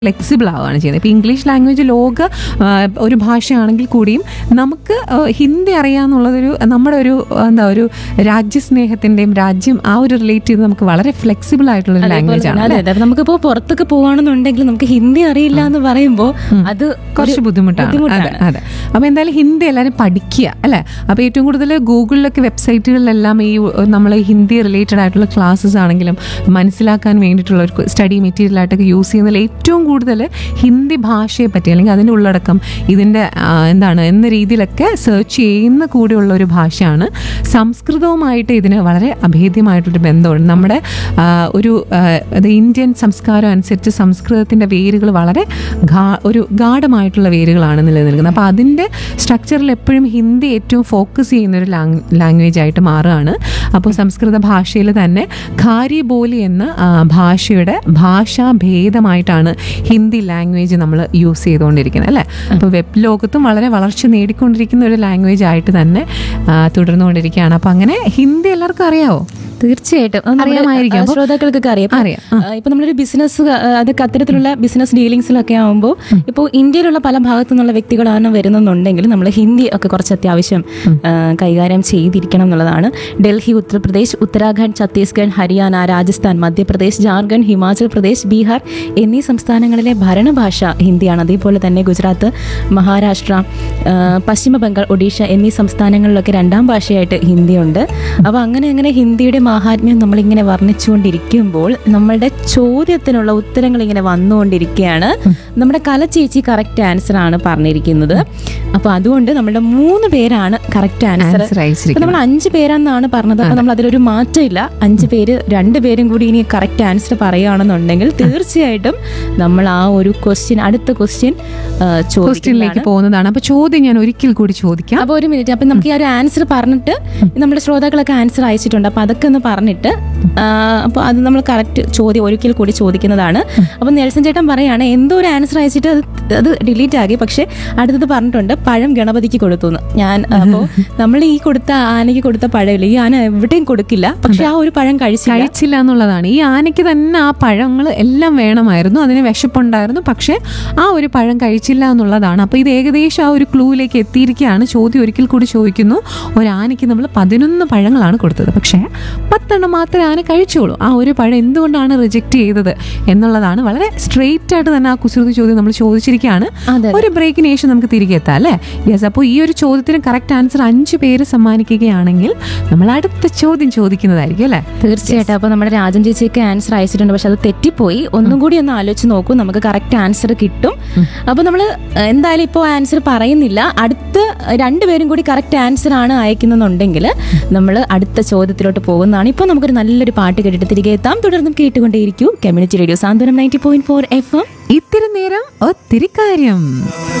Flexible ആവുകയാണ് ചെയ്യുന്നത് ഇപ്പോൾ ഇംഗ്ലീഷ് ലാംഗ്വേജ് ലോക ആ, ഒരു ഭാഷയാണെങ്കിൽ കൂടിയും നമുക്ക് ആ, ഹിന്ദി അറിയാമെന്നുള്ളതൊരു നമ്മുടെ ഒരു എന്താ ഒരു രാജ്യസ്നേഹത്തിൻ്റെയും രാജ്യം ആ ഒരു റിലേറ്റ് ചെയ്ത് നമുക്ക് വളരെ ഫ്ലെക്സിബിൾ ആയിട്ടുള്ള ഒരു അതേപോലെ ലാംഗ്വേജ് തന്നെ, ആണ് അതെ അതെ നമുക്കിപ്പോ പുറത്തൊക്കെ പോവാണെന്നുണ്ടെങ്കിൽ നമുക്ക് ഹിന്ദി അറിയില്ല എന്ന് പറയുമ്പോൾ അത് കുറച്ച് ഒരു ബുദ്ധിമുട്ടാണ് അതെ ബുദ്ധിമുട്ടാണ് അതെ അപ്പോൾ എന്തായാലും ഹിന്ദി എല്ലാവരും പഠിക്കുക അല്ലേ അപ്പോൾ ഏറ്റവും കൂടുതൽ ഗൂഗിളിലൊക്കെ വെബ്സൈറ്റുകളിലെല്ലാം ഈ നമ്മൾ ഹിന്ദി റിലേറ്റഡ് ആയിട്ടുള്ള ക്ലാസ്സസ് ആണെങ്കിലും മനസ്സിലാക്കാൻ വേണ്ടിയിട്ടുള്ള ഒരു സ്റ്റഡി മെറ്റീരിയൽ ആയിട്ടൊക്കെ യൂസ് ചെയ്യുന്നതിൽ ഏറ്റവും കൂടുതൽ ഹിന്ദി ഭാഷയെ പറ്റി അല്ലെങ്കിൽ അതിൻ്റെ ഉള്ളടക്കം ഇതിൻ്റെ ആ, എന്താണ് എന്ന രീതിയിലൊക്കെ സെർച്ച് ചെയ്യുന്ന കൂടിയുള്ള ഒരു ഭാഷയാണ് സംസ്കൃതവുമായിട്ട് ഇതിന് വളരെ അഭേദ്യമായിട്ടൊരു ബന്ധമുണ്ട് നമ്മുടെ ആ, ഒരു ആ, അത് ഇന്ത്യൻ സംസ്കാരം അനുസരിച്ച് സംസ്കൃതത്തിൻ്റെ വേരുകൾ വളരെ ഗാ- ഒരു ഗാഠമായിട്ടുള്ള വേരുകളാണ് നിലനിൽക്കുന്നത് അപ്പോൾ അതിൻ്റെ സ്ട്രക്ചറിൽ എപ്പോഴും ഹിന്ദി ഏറ്റവും ഫോക്കസ് ചെയ്യുന്ന ഒരു ലാംഗ്വേജ് ആയിട്ട് മാറുകയാണ് അപ്പോൾ സംസ്കൃത ഭാഷയിൽ തന്നെ ഖാരി ബോലി എന്ന ആ, ഭാഷയുടെ ഭാഷാ ഭേദമായിട്ടാണ് ഹിന്ദി ലാംഗ്വേജ് നമ്മൾ യൂസ് ചെയ്തുകൊണ്ടിരിക്കുന്നത് അല്ലേ അപ്പോൾ വെബ് ലോകത്തും വളരെ വളർച്ച നേടിക്കൊണ്ടിരിക്കുന്ന ഒരു ലാംഗ്വേജ് ആയിട്ട് തന്നെ ആ, തുടർന്നുകൊണ്ടിരിക്കുകയാണ് അപ്പോൾ അങ്ങനെ ഹിന്ദി എല്ലാവർക്കും അറിയാവോ തീർച്ചയായിട്ടും അത് നമ്മുടെ, അറിയാമായിരിക്കും. ആ, അപ്പോൾ- ശ്രോതാക്കൾക്കൊക്കെ അറിയാം ഇപ്പൊ, അറിയാം. ആ, ഇപ്പൊ നമ്മളൊരു ബിസിനസ് അതൊക്കെ അത്തരത്തിലുള്ള ബിസിനസ് ഡീലിങ്സിലൊക്കെ ആകുമ്പോൾ ഇപ്പോൾ ഇന്ത്യയിലുള്ള പല ഭാഗത്തു നിന്നുള്ള വ്യക്തികളാണ് വരുന്നെന്നുണ്ടെങ്കിൽ നമ്മൾ ഹിന്ദി ഒക്കെ കുറച്ച് അത്യാവശ്യം ആ, കൈകാര്യം ചെയ്തിരിക്കണം എന്നുള്ളതാണ് ഡൽഹി ഉത്തർപ്രദേശ് ഉത്തരാഖണ്ഡ് ഛത്തീസ്ഗഡ് ഹരിയാന രാജസ്ഥാൻ മധ്യപ്രദേശ് ജാർഖണ്ഡ് ഹിമാചൽ പ്രദേശ് ബീഹാർ എന്നീ സംസ്ഥാനങ്ങളിലെ ഭരണഭാഷ ഹിന്ദിയാണ് അതേപോലെ തന്നെ ഗുജറാത്ത് മഹാരാഷ്ട്ര ആ, പശ്ചിമ ബംഗാൾ ഒഡീഷ എന്നീ സംസ്ഥാനങ്ങളിലൊക്കെ രണ്ടാം ഭാഷയായിട്ട് ഹിന്ദിയുണ്ട് അപ്പോൾ അങ്ങനെ അങ്ങനെ ഹിന്ദിയുടെ മാഹാത്മ്യം നമ്മളിങ്ങനെ വർണ്ണിച്ചുകൊണ്ടിരിക്കുമ്പോൾ നമ്മളുടെ ചോദ്യത്തിനുള്ള ഉത്തരങ്ങൾ ഇങ്ങനെ വന്നുകൊണ്ടിരിക്കുകയാണ് നമ്മുടെ കല ചേച്ചി കറക്റ്റ് ആൻസർ ആണ് പറഞ്ഞിരിക്കുന്നത് അപ്പോൾ അതുകൊണ്ട് നമ്മുടെ മൂന്ന് പേരാണ് കറക്റ്റ് ആൻസർ ആൻസർ അയച്ചിരിക്കുന്നത് നമ്മൾ അഞ്ച് പേരാണെന്നാണ് പറഞ്ഞത് അപ്പോൾ നമ്മൾ അതിലൊരു മാറ്റമില്ല അഞ്ച് പേര് രണ്ട് പേരും കൂടി ഇനി കറക്റ്റ് ആൻസർ പറയുകയാണെന്നുണ്ടെങ്കിൽ തീർച്ചയായിട്ടും നമ്മൾ ആ ഒരു ക്വസ്റ്റ്യൻ അടുത്ത ക്വസ്റ്റ്യൻ ക്വസ്റ്റ്യനിലേക്ക് പോകുന്നതാണ് അപ്പോൾ ചോദ്യം ഞാൻ ഒരിക്കൽ കൂടി ചോദിക്കാം അപ്പോൾ ഒരു മിനിറ്റ് അപ്പം നമുക്ക് ഈ ഒരു ആൻസർ പറഞ്ഞിട്ട് നമ്മുടെ ശ്രോതാക്കളൊക്കെ ആൻസർ അയച്ചിട്ടുണ്ട് അപ്പോൾ അതൊക്കെ ഒന്ന് പറഞ്ഞിട്ട് അപ്പോൾ അത് നമ്മൾ കറക്റ്റ് ചോദ്യം ഒരിക്കൽ കൂടി ചോദിക്കുന്നതാണ് അപ്പോൾ നെൽസൺ ചേട്ടൻ പറയാണ് എന്തോ ഒരു ആൻസർ അയച്ചിട്ട് അത് അത് ഡിലീറ്റ് ആക്കി പക്ഷേ അടുത്തത് പറഞ്ഞിട്ടുണ്ട് പഴം ഗണപതിക്ക് കൊടുത്തു എന്ന് ഞാൻ അപ്പോൾ നമ്മൾ ഈ കൊടുത്ത ആനയ്ക്ക് കൊടുത്ത പഴമില്ല ഈ ആന എവിടെയും കൊടുക്കില്ല പക്ഷെ ആ ഒരു പഴം കഴിച്ചില്ല കഴിച്ചില്ല എന്നുള്ളതാണ് ഈ ആനയ്ക്ക് തന്നെ ആ പഴങ്ങൾ എല്ലാം വേണമായിരുന്നു അതിന് വിശപ്പുണ്ടായിരുന്നു പക്ഷേ ആ ഒരു പഴം കഴിച്ചില്ല എന്നുള്ളതാണ് അപ്പോൾ ഇത് ഏകദേശം ആ ഒരു ക്ലൂവിലേക്ക് എത്തിയിരിക്കുകയാണ് ചോദ്യം ഒരിക്കൽ കൂടി ചോദിക്കുന്നു ഒരു ആനയ്ക്ക് നമ്മൾ പതിനൊന്ന് പഴങ്ങളാണ് കൊടുത്തത് പക്ഷേ പത്തെണ്ണം മാത്രമേ ആന കഴിച്ചോളൂ ആ ഒരു പഴം എന്തുകൊണ്ടാണ് റിജക്റ്റ് ചെയ്തത് എന്നുള്ളതാണ് വളരെ സ്ട്രെയിറ്റ് ആയിട്ട് തന്നെ ആ കുസൃതി ചോദ്യം നമ്മൾ ചോദിച്ചിരിക്കുകയാണ് അതെ ഒരു ബ്രേക്കിന് ശേഷം നമുക്ക് തിരികെ എത്താം അല്ലേ യെസ് അപ്പോൾ ഈ ഒരു ചോദ്യത്തിന് കറക്റ്റ് ആൻസർ അഞ്ച് പേര് സമ്മാനിക്കുകയാണെങ്കിൽ നമ്മൾ അടുത്ത ചോദ്യം ചോദിക്കുന്നതായിരിക്കും അല്ലേ തീർച്ചയായിട്ടും അപ്പോൾ നമ്മുടെ രാജൻ ചേച്ചിയൊക്കെ ആൻസർ അയച്ചിട്ടുണ്ട് പക്ഷെ അത് തെറ്റിപ്പോയി ഒന്നും കൂടി ഒന്ന് ആലോചിച്ച് നോക്കൂ നമുക്ക് കറക്റ്റ് ആൻസർ കിട്ടും അപ്പോൾ നമ്മൾ എന്തായാലും ഇപ്പോൾ ആൻസർ പറയുന്നില്ല അടുത്ത രണ്ടുപേരും കൂടി കറക്റ്റ് ആൻസർ ആണ് അയക്കുന്നുണ്ടെങ്കിൽ നമ്മൾ അടുത്ത ചോദ്യത്തിലോട്ട് പോകുന്നതാണ് ഇപ്പോൾ നമുക്കൊരു നല്ലൊരു പാട്ട് കേട്ടിട്ട് തിരികെ എത്താം തുടർന്നും കേട്ടുകൊണ്ടേയിരിക്കൂ community radio Santhwanam ninety point four F M ഇത്തിരി നേരം ഒത്തിരി കാര്യം